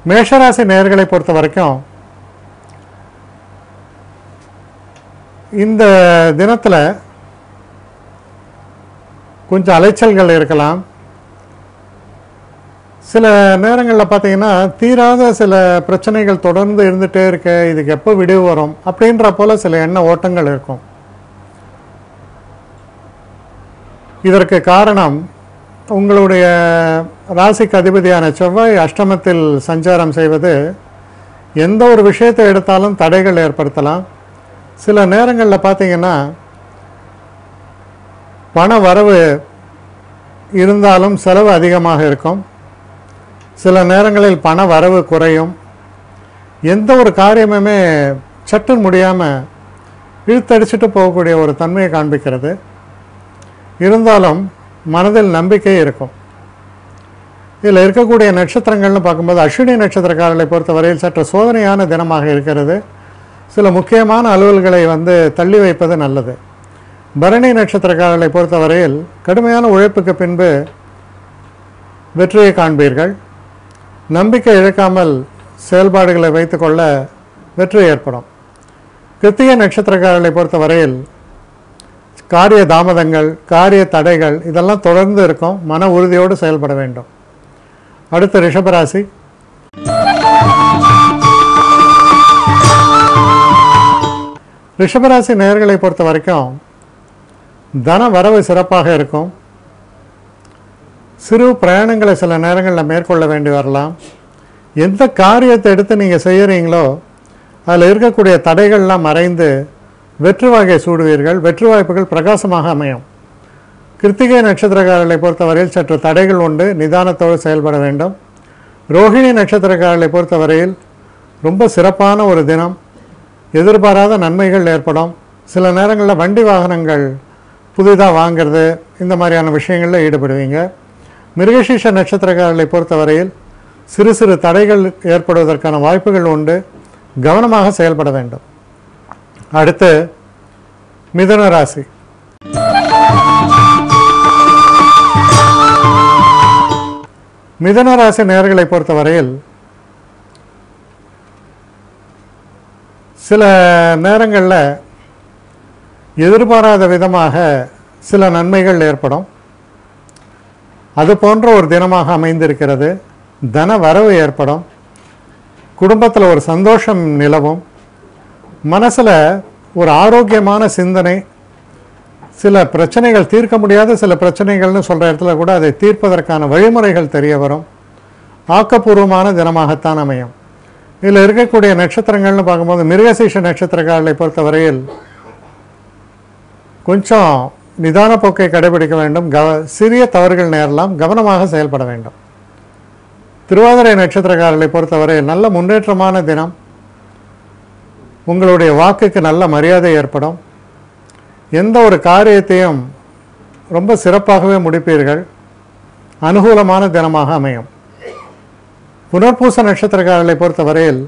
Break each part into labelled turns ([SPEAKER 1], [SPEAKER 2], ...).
[SPEAKER 1] மேஷராசி நேர்களை பொறுத்த வரைக்கும் இந்த தினத்தில் கொஞ்சம் அலைச்சல்கள் இருக்கலாம் சில நேரங்களில் பார்த்தீங்கன்னா தீராத சில பிரச்சனைகள் தொடர்ந்து இருந்துகிட்டே இருக்க இதுக்கு எப்போ விடிவு வரும் அப்படின்ற போல சில எண்ண ஓட்டங்கள் இருக்கும் இதற்கு காரணம் உங்களுடைய ராசிக்கு அதிபதியான செவ்வாய் அஷ்டமத்தில் சஞ்சாரம் செய்வது எந்த ஒரு விஷயத்தை எடுத்தாலும் தடைகள் ஏற்படுத்தலாம் சில நேரங்களில் பார்த்தீங்கன்னா பண வரவு இருந்தாலும் செலவு அதிகமாக இருக்கும் சில நேரங்களில் பண வரவு குறையும் எந்த ஒரு காரியமுமே சட்டுன்னு முடியாமல் இழுத்தடிச்சிட்டு போகக்கூடிய ஒரு தன்மையை காண்பிக்கிறது இருந்தாலும் மனதில் நம்பிக்கை இருக்கும் இதில் இருக்கக்கூடிய நட்சத்திரங்கள்னு பார்க்கும்போது அஸ்வினி நட்சத்திரக்காரர்களை பொறுத்தவரையில் சற்று சோதனையான தினமாக இருக்கிறது சில முக்கியமான அலுவல்களை வந்து தள்ளி வைப்பது நல்லது பரணி நட்சத்திரக்காரர்களை பொறுத்தவரையில் கடுமையான உழைப்புக்கு பின்பு வெற்றியை காண்பீர்கள் நம்பிக்கை இழக்காமல் செயல்பாடுகளை வைத்துக்கொள்ள வெற்றி ஏற்படும் கிருத்திகை நட்சத்திரக்காரர்களை பொறுத்தவரையில் காரிய தாமதங்கள் காரிய தடைகள் இதெல்லாம் தொடர்ந்து இருக்கும் மன உறுதியோடு செயல்பட வேண்டும் அடுத்து ரிஷபராசி ரிஷபராசி நேர்களை பொறுத்த வரைக்கும் தன வரவு சிறப்பாக இருக்கும் சிறு பிரயாணங்களை சில நேரங்களில் மேற்கொள்ள வேண்டி வரலாம் எந்த காரியத்தை எடுத்து நீங்கள் செய்கிறீங்களோ அதில் இருக்கக்கூடிய தடைகள்லாம் மறைந்து வெற்றி வாகை சூடுவீர்கள் வெற்றி வாய்ப்புகள் பிரகாசமாக அமையும் கிருத்திகை நட்சத்திரக்காரர்களை பொறுத்தவரையில் சற்று தடைகள் உண்டு நிதானத்தோடு செயல்பட வேண்டும் ரோஹிணி நட்சத்திரக்காரர்களை பொறுத்தவரையில் ரொம்ப சிறப்பான ஒரு தினம் எதிர்பாராத நன்மைகள் ஏற்படும் சில நேரங்களில் வண்டி வாகனங்கள் புதிதாக வாங்கிறது இந்த மாதிரியான விஷயங்களில் ஈடுபடுவீங்க மிருகசீஷ நட்சத்திரக்காரர்களை பொறுத்தவரையில் சிறு சிறு தடைகள் ஏற்படுவதற்கான வாய்ப்புகள் உண்டு கவனமாக செயல்பட வேண்டும் அடுத்து மிதுன ராசி மிதுன ராசி நேர்களை பொறுத்தவரையில் சில நேரங்களில் எதிர்பாராத விதமாக சில நன்மைகள் ஏற்படும் அது போன்ற ஒரு தினமாக அமைந்திருக்கிறது தன வரவு ஏற்படும் குடும்பத்தில் ஒரு சந்தோஷம் நிலவும் மனசில் ஒரு ஆரோக்கியமான சிந்தனை சில பிரச்சனைகள் தீர்க்க முடியாத சில பிரச்சனைகள்னு சொல்கிற இடத்துல கூட அதை தீர்ப்பதற்கான வழிமுறைகள் தெரிய வரும் ஆக்கப்பூர்வமான தினமாகத்தான் அமையும் இதில் இருக்கக்கூடிய நட்சத்திரங்கள்னு பார்க்கும்போது மிருகசீஷ நட்சத்திரக்காரர்களை பொறுத்தவரையில் கொஞ்சம் நிதான போக்கை கடைபிடிக்க வேண்டும் கவ சிறிய தவறுகள் நேரலாம் கவனமாக செயல்பட வேண்டும் திருவாதிரை நட்சத்திரக்காரர்களை பொறுத்தவரையில் நல்ல முன்னேற்றமான தினம் உங்களுடைய வாக்குக்கு நல்ல மரியாதை ஏற்படும் எந்த ஒரு காரியத்தையும் ரொம்ப சிறப்பாகவே முடிப்பீர்கள் அனுகூலமான தினமாக அமையும் புனர்பூச நட்சத்திரக்காரர்களை பொறுத்தவரையில்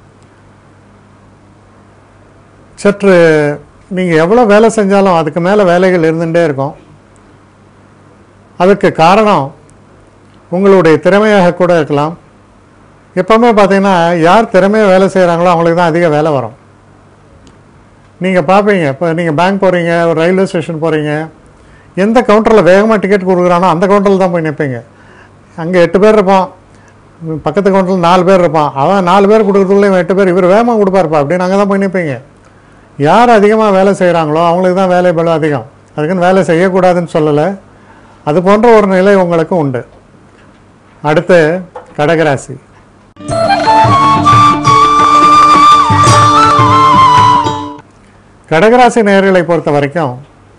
[SPEAKER 1] சற்று நீங்கள் எவ்வளோ வேலை செஞ்சாலும் அதுக்கு மேலே வேலைகள் இருந்துகிட்டே இருக்கும் அதுக்கு காரணம் உங்களுடைய திறமையாக கூட இருக்கலாம் எப்போவுமே பார்த்தீங்கன்னா யார் திறமையாக வேலை செய்கிறாங்களோ அவங்களுக்கு தான் அதிக வேலை வரும் நீங்கள் பார்ப்பீங்க இப்போ நீங்கள் பேங்க் போகிறீங்க ஒரு ரயில்வே ஸ்டேஷன் போகிறீங்க எந்த கவுண்டரில் வேகமாக டிக்கெட் கொடுக்குறானோ அந்த கவுண்டரில் தான் போய் நிற்பீங்க அங்கே எட்டு பேர் இருப்பான் பக்கத்து கவுண்டரில் நாலு பேர் இருப்பான் அவன் நாலு பேர் கொடுக்குறதுக்குள்ளே இவன் எட்டு பேர் இவர் வேகமாக கொடுப்பாருப்பா அப்படின்னு அங்கே தான் போய் நிற்பீங்க யார் அதிகமாக வேலை செய்கிறாங்களோ அவங்களுக்கு தான் வேலை பலம் அதிகம் அதுக்குன்னு வேலை செய்யக்கூடாதுன்னு சொல்லலை அது போன்ற ஒரு நிலை உங்களுக்கு உண்டு அடுத்து கடகராசி கடகராசி நேர்களை பொறுத்த வரைக்கும்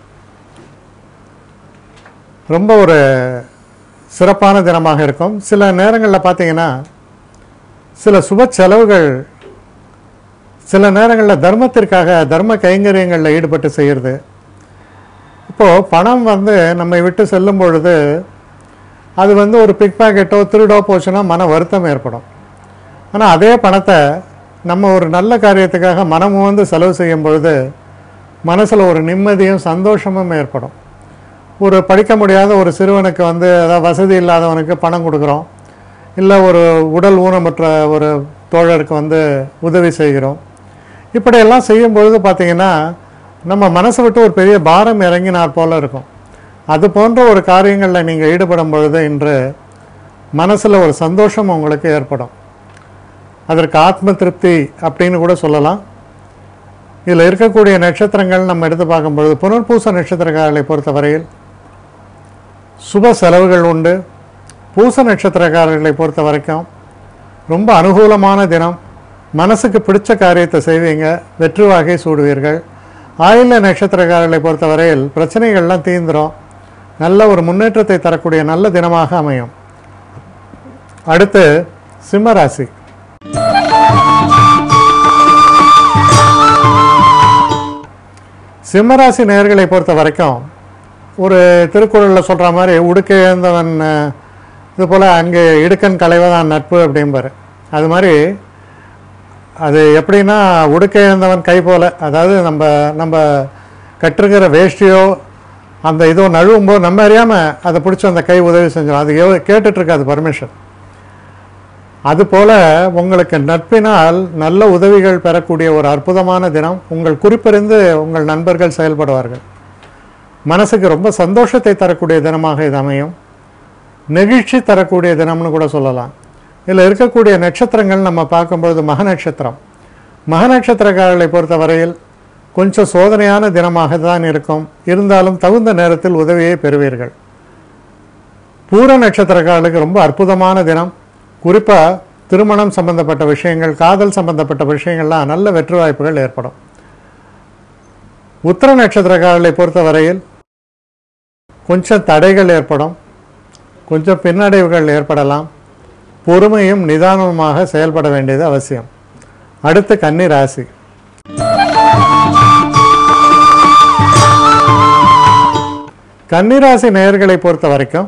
[SPEAKER 1] ரொம்ப ஒரு சிறப்பான தினமாக இருக்கும் சில நேரங்களில் பார்த்தீங்கன்னா சில சுப செலவுகள் சில நேரங்களில் தர்மத்திற்காக தர்ம கைங்கரியங்களில் ஈடுபட்டு செய்கிறது இப்போது பணம் வந்து நம்மை விட்டு செல்லும் பொழுது அது வந்து ஒரு பிக் பாக்கெட்டோ திருடோ போச்சுன்னா மன வருத்தம் ஏற்படும் ஆனால் அதே பணத்தை நம்ம ஒரு நல்ல காரியத்துக்காக மனமும் வந்து செலவு செய்யும் பொழுது மனசில் ஒரு நிம்மதியும் சந்தோஷமும் ஏற்படும் ஒரு படிக்க முடியாத ஒரு சிறுவனுக்கு வந்து அதாவது வசதி இல்லாதவனுக்கு பணம் கொடுக்குறோம் இல்லை ஒரு உடல் ஊனமற்ற ஒரு தோழருக்கு வந்து உதவி செய்கிறோம் இப்படியெல்லாம் செய்யும் பொழுது பார்த்தீங்கன்னா நம்ம மனசை விட்டு ஒரு பெரிய பாரம் இறங்கினார் போல இருக்கும் அது போன்ற ஒரு காரியங்களில் நீங்கள் ஈடுபடும் பொழுது இன்று மனசில் ஒரு சந்தோஷம் உங்களுக்கு ஏற்படும் அதற்கு ஆத்ம திருப்தி அப்படின்னு கூட சொல்லலாம் இதில் இருக்கக்கூடிய நட்சத்திரங்கள் நம்ம எடுத்து பார்க்கும்பொழுது புனர்பூச நட்சத்திரக்காரர்களை பொறுத்தவரையில் சுப செலவுகள் உண்டு பூச நட்சத்திரக்காரர்களை பொறுத்த வரைக்கும் ரொம்ப அனுகூலமான தினம் மனசுக்கு பிடிச்ச காரியத்தை செய்வீங்க வெற்றி வாகை சூடுவீர்கள் ஆயில்ய நட்சத்திரக்காரர்களை பொறுத்தவரையில் பிரச்சனைகள்லாம் தீந்துரும் நல்ல ஒரு முன்னேற்றத்தை தரக்கூடிய நல்ல தினமாக அமையும் அடுத்து சிம்மராசி சிம்மராசி நேயர்களை பொறுத்த வரைக்கும் ஒரு திருக்குறளில் சொல்கிற மாதிரி உடுக்க இழந்தவன் அஹ், இது போல் அங்கே இடுக்கன் களைவதான் நட்பு அப்படிம்பாரு அது மாதிரி அது எப்படின்னா உடுக்க இழந்தவன் கை போல அதாவது நம்ம நம்ம கட்டிருக்கிற வேஷ்டியோ அந்த இதோ நழுவும்போது நம்ம அறியாமல் அதை பிடிச்சி அந்த கை உதவி செஞ்சோம் அது எவ்வளோ கேட்டுட்ருக்காது பர்மிஷன் அதுபோல உங்களுக்கு நட்பினால் நல்ல உதவிகள் பெறக்கூடிய ஒரு அற்புதமான தினம் உங்கள் குறிப்பறிந்து உங்கள் நண்பர்கள் செயல்படுவார்கள் மனசுக்கு ரொம்ப சந்தோஷத்தை தரக்கூடிய தினமாக இது அமையும் நெகிழ்ச்சி தரக்கூடிய தினம்னு கூட சொல்லலாம் இதில் இருக்கக்கூடிய நட்சத்திரங்கள் நம்ம பார்க்கும்பொழுது மக நட்சத்திரம் மக நட்சத்திரக்காரர்களை பொறுத்தவரையில் கொஞ்சம் சோதனையான தினமாக தான் இருக்கும் இருந்தாலும் தகுந்த நேரத்தில் உதவியை பெறுவீர்கள் பூர நட்சத்திரக்காரர்களுக்கு ரொம்ப அற்புதமான தினம் குறிப்பாக திருமணம் சம்பந்தப்பட்ட விஷயங்கள் காதல் சம்பந்தப்பட்ட விஷயங்கள்லாம் நல்ல வெற்றி வாய்ப்புகள் ஏற்படும் உத்திர நட்சத்திரக்காரர்களை பொறுத்தவரையில் கொஞ்சம் தடைகள் ஏற்படும் கொஞ்சம் பின்னடைவுகள் ஏற்படலாம் பொறுமையும் நிதானமாக செயல்பட வேண்டியது அவசியம் அடுத்து கன்னி ராசி கன்னிராசி நேயர்களை பொறுத்த வரைக்கும்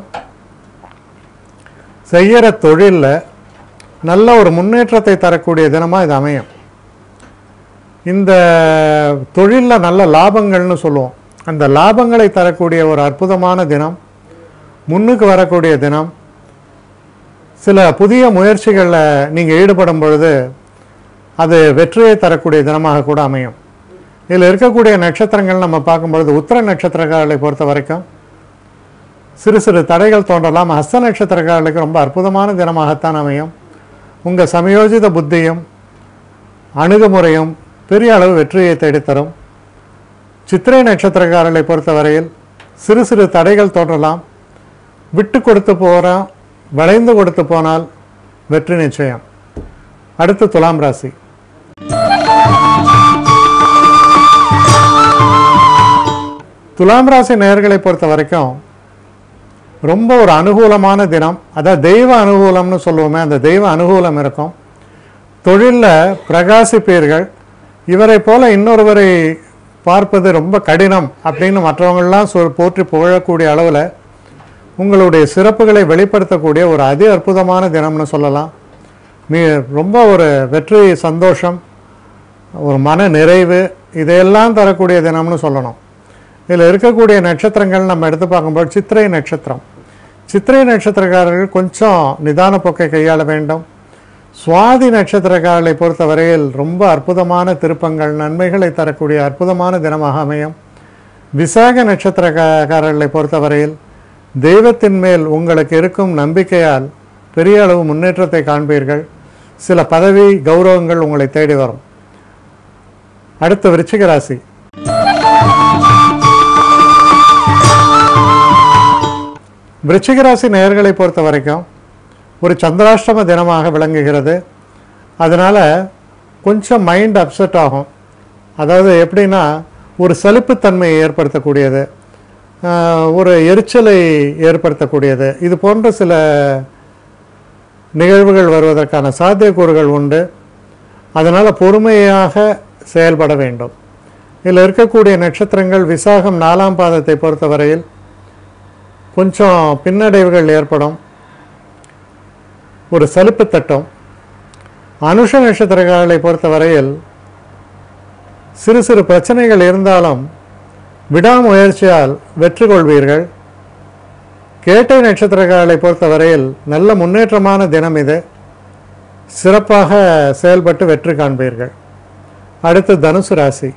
[SPEAKER 1] செய்கிற தொழிலில் நல்ல ஒரு முன்னேற்றத்தை தரக்கூடிய தினமாக இது அமையும் இந்த தொழிலில் நல்ல லாபங்கள்னு சொல்லுவோம் அந்த லாபங்களை தரக்கூடிய ஒரு அற்புதமான தினம் முன்னுக்கு வரக்கூடிய தினம் சில புதிய முயற்சிகளில் நீங்கள் ஈடுபடும் பொழுது அது வெற்றியை தரக்கூடிய தினமாக கூட அமையும் இதில் இருக்கக்கூடிய நட்சத்திரங்கள் நம்ம பார்க்கும்பொழுது உத்திர நட்சத்திரக்காரர்களை பொறுத்த வரைக்கும் சிறு சிறு தடைகள் தோன்றலாம் ஹஸ்த நட்சத்திரக்காரர்களுக்கு ரொம்ப அற்புதமான தினமாகத்தான் அமையும் உங்கள் சமயோஜித புத்தியும் அணுகுமுறையும் பெரிய அளவு வெற்றியை தேடித்தரும் சித்திரை நட்சத்திரக்காரர்களை பொறுத்தவரையில் சிறு சிறு தடைகள் தோன்றலாம் விட்டு கொடுத்து போகிறோம் வளைந்து கொடுத்து போனால் வெற்றி நிச்சயம் அடுத்து துலாம் ராசி துலாம் ராசி நேயர்களை பொறுத்த வரைக்கும் ரொம்ப ஒரு அனுகூலமான தினம் அதாவது தெய்வ அனுகூலம்னு சொல்லுவோமே அந்த தெய்வ அனுகூலம் இருக்கும் தொழிலில் பிரகாசிப்பீர்கள் இவரை போல இன்னொருவரை பார்ப்பது ரொம்ப கடினம் அப்படின்னு மற்றவங்கள்லாம் சொல் போற்றி புகழக்கூடிய அளவில் உங்களுடைய சிறப்புகளை வெளிப்படுத்தக்கூடிய ஒரு அதி அற்புதமான தினம்னு சொல்லலாம் மீ ரொம்ப ஒரு வெற்றி சந்தோஷம் ஒரு மன நிறைவு இதையெல்லாம் தரக்கூடிய தினம்னு சொல்லணும் இதில் இருக்கக்கூடிய நட்சத்திரங்கள் நம்ம எடுத்து பார்க்கும்போது சித்திரை நட்சத்திரம் சித்திரை நட்சத்திரக்காரர்கள் கொஞ்சம் நிதான போக்கை கையாள வேண்டும் சுவாதி நட்சத்திரக்காரர்களை பொறுத்தவரையில் ரொம்ப அற்புதமான திருப்பங்கள் நன்மைகளை தரக்கூடிய அற்புதமான தினமாக அமையும் விசாக நட்சத்திரக்காரர்களை பொறுத்தவரையில் தெய்வத்தின் மேல் உங்களுக்கு இருக்கும் நம்பிக்கையால் பெரிய அளவு முன்னேற்றத்தை காண்பீர்கள் சில பதவி கௌரவங்கள் உங்களை தேடி வரும் அடுத்து விருச்சிக ராசி விருச்சிக ராசி நேயர்களை பொறுத்த வரைக்கும் ஒரு சந்திராஷ்டம தினமாக விளங்குகிறது அதனால் கொஞ்சம் மைண்ட் அப்செட் ஆகும் அதாவது எப்படின்னா ஒரு சலிப்புத்தன்மையை ஏற்படுத்தக்கூடியது ஆஹ், ஒரு எரிச்சலை ஏற்படுத்தக்கூடியது இது போன்ற சில நிகழ்வுகள் வருவதற்கான சாத்தியக்கூறுகள் உண்டு அதனால் பொறுமையாக செயல்பட வேண்டும் இதில் இருக்கக்கூடிய நட்சத்திரங்கள் விசாகம் நாலாம் பாதத்தை பொறுத்தவரையில் கொஞ்சம் பின்னடைவுகள் ஏற்படும் ஒரு சலிப்பு தட்டும் அனுஷ நட்சத்திரக்காரர்களை பொறுத்தவரையில் சிறு சிறு பிரச்சனைகள் இருந்தாலும் விடாமுயற்சியால் வெற்றி கொள்வீர்கள் கேட்டை நட்சத்திரக்காரர்களை பொறுத்தவரையில் நல்ல முன்னேற்றமான தினம் இது சிறப்பாக செயல்பட்டு வெற்றி காண்பீர்கள் அடுத்து தனுசு ராசி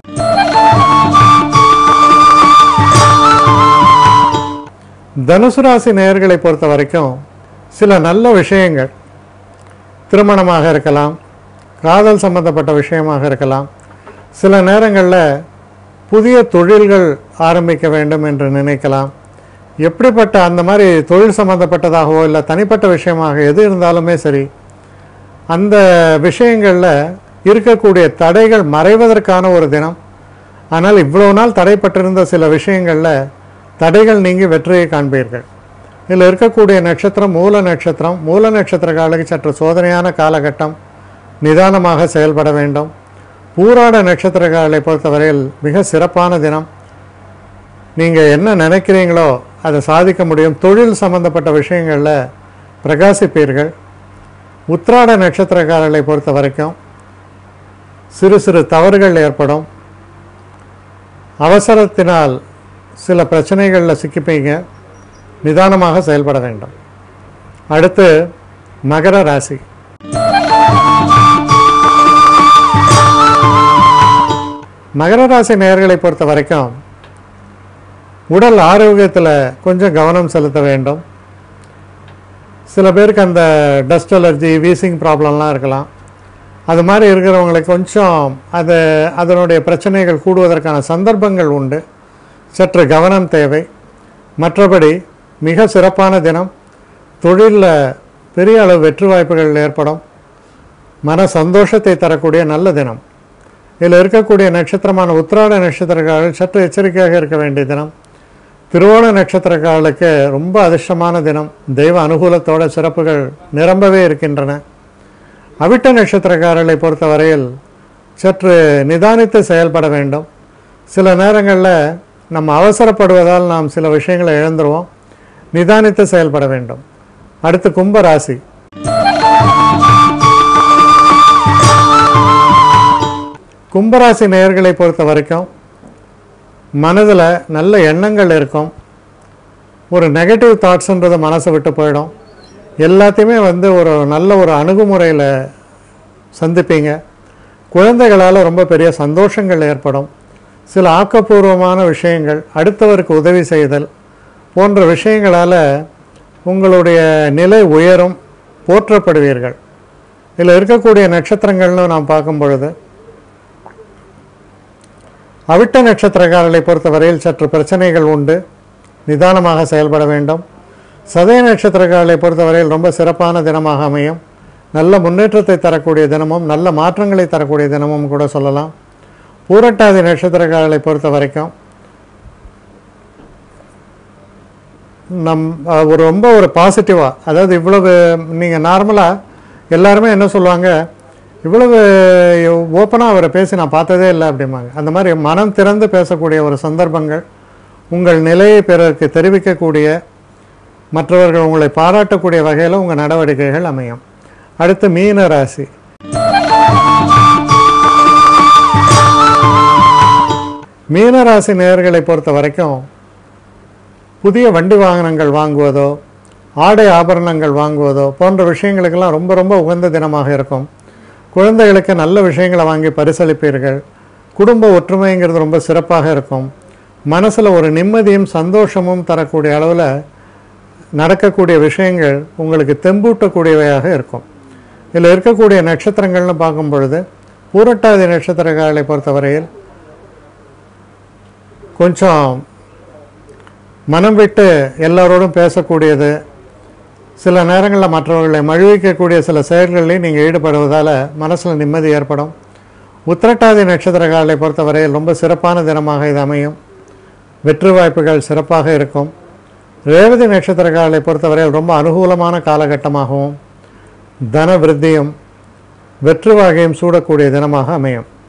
[SPEAKER 1] தனுசு ராசி நேயர்களை பொறுத்த வரைக்கும் சில நல்ல விஷயங்கள் திருமணமாக இருக்கலாம் காதல் சம்பந்தப்பட்ட விஷயமாக இருக்கலாம் சில நேரங்களில் புதிய தொழில்கள் ஆரம்பிக்க வேண்டும் என்று நினைக்கலாம் எப்படிப்பட்ட அந்த மாதிரி தொழில் சம்பந்தப்பட்டதாகவோ இல்லை தனிப்பட்ட விஷயமாக எது இருந்தாலுமே சரி அந்த விஷயங்களில் இருக்கக்கூடிய தடைகள் மறைவதற்கான ஒரு தினம் ஆனால் இவ்வளவு நாள் தடைப்பட்டிருந்த சில விஷயங்களில் தடைகள் நீங்கி வெற்றியை காண்பீர்கள் இதில் இருக்கக்கூடிய நட்சத்திரம் மூல நட்சத்திரம் மூல நட்சத்திரக்காரர்களுக்கு சற்று சோதனையான காலகட்டம் நிதானமாக செயல்பட வேண்டும் பூராட நட்சத்திரக்காரர்களை பொறுத்தவரையில் மிக சிறப்பான தினம் நீங்கள் என்ன நினைக்கிறீங்களோ அதை சாதிக்க முடியும் தொழில் சம்பந்தப்பட்ட விஷயங்களில் பிரகாசிப்பீர்கள் உத்திராட நட்சத்திரக்காரர்களை பொறுத்த வரைக்கும் சிறு சிறு தவறுகள் ஏற்படும் அவசரத்தினால் சில பிரச்சனைகளில் சிக்கிப்பீங்க நிதானமாக செயல்பட வேண்டும் அடுத்து மகர ராசி மகர ராசி நேயர்களை பொறுத்த வரைக்கும் உடல் ஆரோக்கியத்தில் கொஞ்சம் கவனம் செலுத்த வேண்டும் சில பேருக்கு அந்த டஸ்ட் அலர்ஜி வீசிங் ப்ராப்ளம்லாம் இருக்கலாம் அது மாதிரி இருக்கிறவங்களுக்கு கொஞ்சம் அது அதனுடைய பிரச்சனைகள் கூடுவதற்கான சந்தர்ப்பங்கள் உண்டு சற்று கவனம் தேவை மற்றபடி மிக சிறப்பான தினம் தொழிலில் பெரிய அளவு வெற்றி வாய்ப்புகள் ஏற்படும் மன சந்தோஷத்தை தரக்கூடிய நல்ல தினம் இதில் இருக்கக்கூடிய நட்சத்திரமான உத்திராட நட்சத்திரக்காரர்கள் சற்று எச்சரிக்கையாக இருக்க வேண்டிய தினம் திருவோண நட்சத்திரக்காரர்களுக்கு ரொம்ப அதிர்ஷ்டமான தினம் தெய்வ அனுகூலத்தோட சிறப்புகள் நிரம்பவே இருக்கின்றன அவிட்ட நட்சத்திரக்காரர்களை பொறுத்தவரையில் சற்று நிதானித்து செயல்பட வேண்டும் சில நேரங்களில் நம்ம அவசரப்படுவதால் நாம் சில விஷயங்களை இழந்துருவோம் நிதானித்து செயல்பட வேண்டும் அடுத்து கும்ப ராசி கும்பராசி நேயர்களை பொறுத்த வரைக்கும் மனதில் நல்ல எண்ணங்கள் இருக்கும் ஒரு நெகட்டிவ் தாட்ஸுன்றது மனசை விட்டு போயிடும் எல்லாத்தையுமே வந்து ஒரு நல்ல ஒரு அணுகுமுறையில் சந்திப்பீங்க குழந்தைகளால் ரொம்ப பெரிய சந்தோஷங்கள் ஏற்படும் சில ஆக்கப்பூர்வமான விஷயங்கள் அடுத்தவருக்கு உதவி செய்தல் போன்ற விஷயங்களால் உங்களுடைய நிலை உயரும் போற்றப்படுவீர்கள் இதில் இருக்கக்கூடிய நட்சத்திரங்கள்னு நாம் பார்க்கும் பொழுது அவிட்ட நட்சத்திரக்காரர்களை பொறுத்தவரையில் சற்று பிரச்சனைகள் உண்டு நிதானமாக செயல்பட வேண்டும் சதய நட்சத்திரக்காரர்களை பொறுத்தவரையில் ரொம்ப சிறப்பான தினமாக அமையும் நல்ல முன்னேற்றத்தை தரக்கூடிய தினமும் நல்ல மாற்றங்களை தரக்கூடிய தினமும் கூட சொல்லலாம் பூரட்டாதி நட்சத்திரக்காரர்களை பொறுத்த வரைக்கும் நம் அஹ், ஒரு ரொம்ப ஒரு பாசிட்டிவாக அதாவது இவ்வளவு நீங்கள் நார்மலாக எல்லாருமே என்ன சொல்லுவாங்க இவ்வளவு ஓப்பனாக அவரை பேசி நான் பார்த்ததே இல்லை அப்படிம்பாங்க அந்த மாதிரி மனம் திறந்து பேசக்கூடிய ஒரு சந்தர்ப்பங்கள் உங்கள் நிலையை பிறருக்கு தெரிவிக்கக்கூடிய மற்றவர்கள் உங்களை பாராட்டக்கூடிய வகையில் உங்கள் நடவடிக்கைகள் அமையும் அடுத்து மீன ராசி மீன ராசி நேயர்களை பொறுத்த வரைக்கும் புதிய வண்டி வாகனங்கள் வாங்குவதோ ஆடை ஆபரணங்கள் வாங்குவதோ போன்ற விஷயங்களுக்கெல்லாம் ரொம்ப ரொம்ப உகந்த தினமாக இருக்கும் குழந்தைகளுக்கு நல்ல விஷயங்களை வாங்கி பரிசளிப்பீர்கள் குடும்ப ஒற்றுமைங்கிறது ரொம்ப சிறப்பாக இருக்கும் மனசில் ஒரு நிம்மதியும் சந்தோஷமும் தரக்கூடிய அளவில் நடக்கக்கூடிய விஷயங்கள் உங்களுக்கு தெம்பூட்டக்கூடியவையாக இருக்கும் இதில் இருக்கக்கூடிய நட்சத்திரங்கள்னு பார்க்கும் பொழுது பூரட்டாதி நட்சத்திரக்காரர்களை பொறுத்தவரையில் கொஞ்சம் மனம் விட்டு எல்லாரோடும் பேசக்கூடியது சில நேரங்களில் மற்றவர்களை மழுவிக்கக்கூடிய சில செயல்களில் நீங்கள் ஈடுபடுவதால் மனசில் நிம்மதி ஏற்படும் உத்திரட்டாதி நட்சத்திரக்காரர்களை பொறுத்தவரையில் ரொம்ப சிறப்பான தினமாக இது அமையும் வெற்றி வாய்ப்புகள் சிறப்பாக இருக்கும் ரேவதி நட்சத்திரக்காரர்களை பொறுத்தவரையில் ரொம்ப அனுகூலமான காலகட்டமாகவும் தன விருத்தியும் வெற்றி வாகையும் சூடக்கூடிய தினமாக அமையும்